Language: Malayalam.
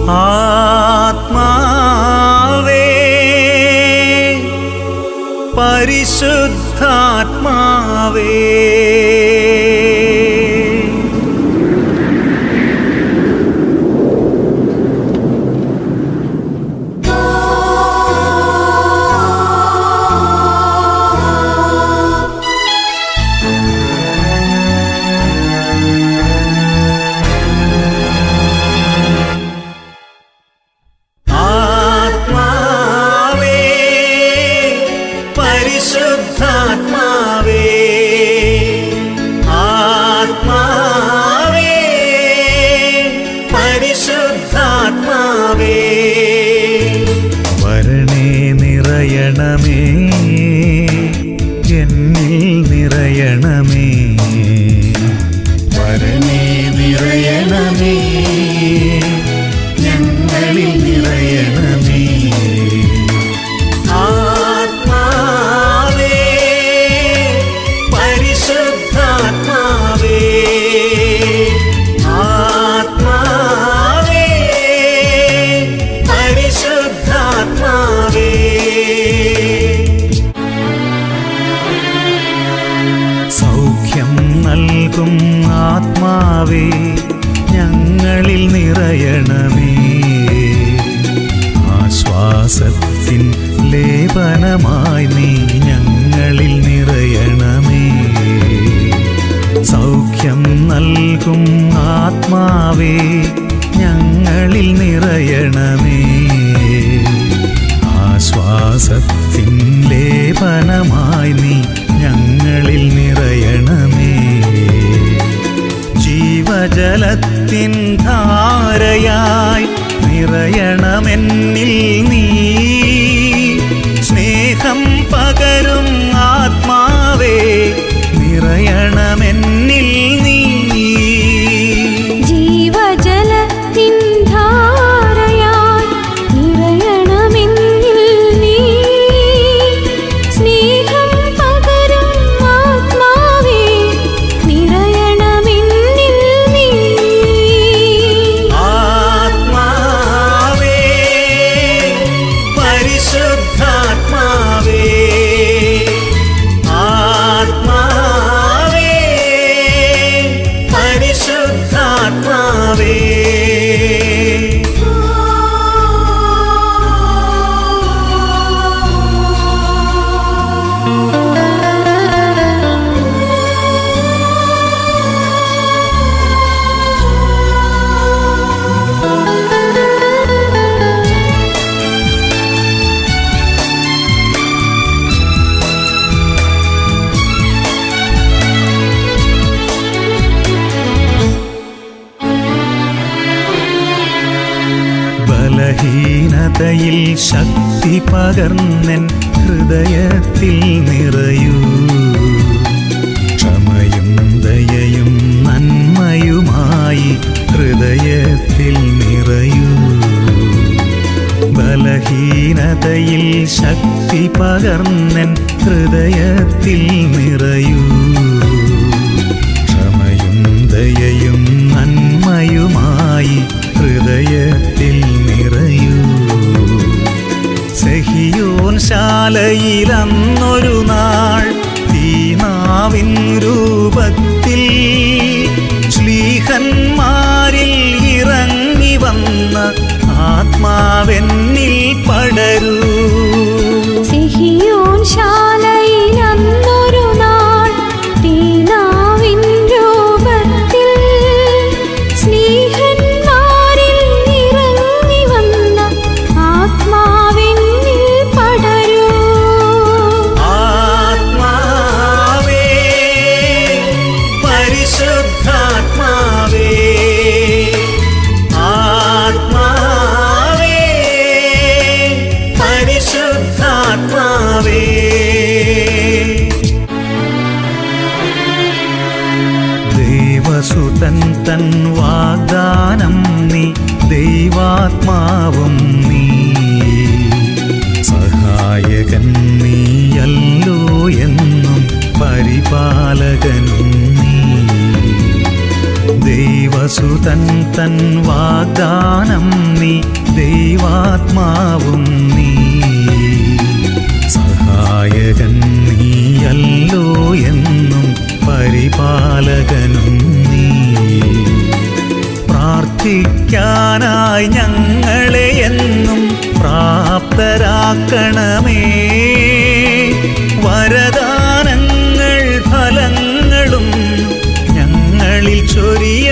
ആത്മാവേ പരിശുദ്ധാത്മാവേ ആത്മാവേ പരിശുദ്ധാത്മാവേ ആത്മാവേ പരിശുദ്ധാത്മാവേ വരണേ നിറയണമേ എന്നിൽ നിറയണമേ വരണേ നിറയണമേ ഞങ്ങളിൽ നിറയണമേ ആത്മാവേ പരിശുദ്ധാത്മാവേ ആത്മാവേ പരിശുദ്ധാത്മാവേ സൗഖ്യം നൽകും ആത്മാവേ ഞങ്ങളിൽ നിറയണമേ ആശ്വാസത്തിൻ ലേപനമായി നീ ഞങ്ങളിൽ നിറയണമേ സൗഖ്യം നൽകും ആത്മാവേ ഞങ്ങളിൽ നിറയണമേ ആശ്വാസത്തിൻ ലേപനമായി നീ ഞങ്ങളിൽ നിറയണമേ ജീവജലത്തിൻ ധാരയായി നിറയണമെന്നിൽ നീ സ്നേഹം പകരും ആത്മാവേ നിറയണമെന്നിൽ നീ ജീവജലത്തിൻ ധാരയായി നിറയണമെന്നിൽ നീ സ്നേഹം പകരും ആത്മാവേ നിറയണമെന്നിൽ നീ ആത്മാവേ പരിശുദ്ധാത്മാവേ ആത്മാവേ പരിശുദ്ധാത്മാവേ ബലഹീനതയിൽ ശക്തി പകർന്നൻ ഹൃദയത്തിൽ നിറയൂ ക്ഷമയും ദയയും നന്മയുമായി ഹൃദയത്തിൽ നിറയൂ ബലഹീനതയിൽ ശക്തി പകർന്നൻ ഹൃദയത്തിൽ നിറയൂ ക്ഷമയും ദയയും നന്മയുമായി ഹൃദയത്തിൽ നിറയൂ സഹിയോൻ ശാലയിലന്നൊരു നാൾ തീനാവിൻ രൂപത്തിൽ ശ്ലീഹന്മാരിൽ ഇറങ്ങി വന്ന ആത്മാവെന്നിൽ പടരൂ സിഹിയോൻ ശാലയിൽ അന്നൊരു നാൾ തീനാവിൻ രൂപത്തിൽ സ്നേഹന്മാരിൽ ഇറങ്ങി വന്ന ആത്മാവെന്നിൽ പടരൂ ആത്മാവേ പരിശുദ്ധാത്മാവേ ആത്മാവേ പരിശുദ്ധാത്മാവേ ദേവസുതൻ തൻ വാഗ്ദാനം നീ ദൈവാത്മാവും നീ സഹായകൻ നീയല്ലോ എന്നും പരിപാലകനും നീ ദൈവ ദൈവസുതൻ തൻ വാഗ്ദാനം നീ ദൈവാത്മാവും നീ സഹായകൻ നീയല്ലോ എന്നും പരിപാലകനും നീ പ്രാർത്ഥിക്കാനായി ഞങ്ങളെ എന്നും പ്രാപ്തരാക്കണമേ വരദാനങ്ങൾ ഫലങ്ങളും ഞങ്ങളിൽ ചൊരിയ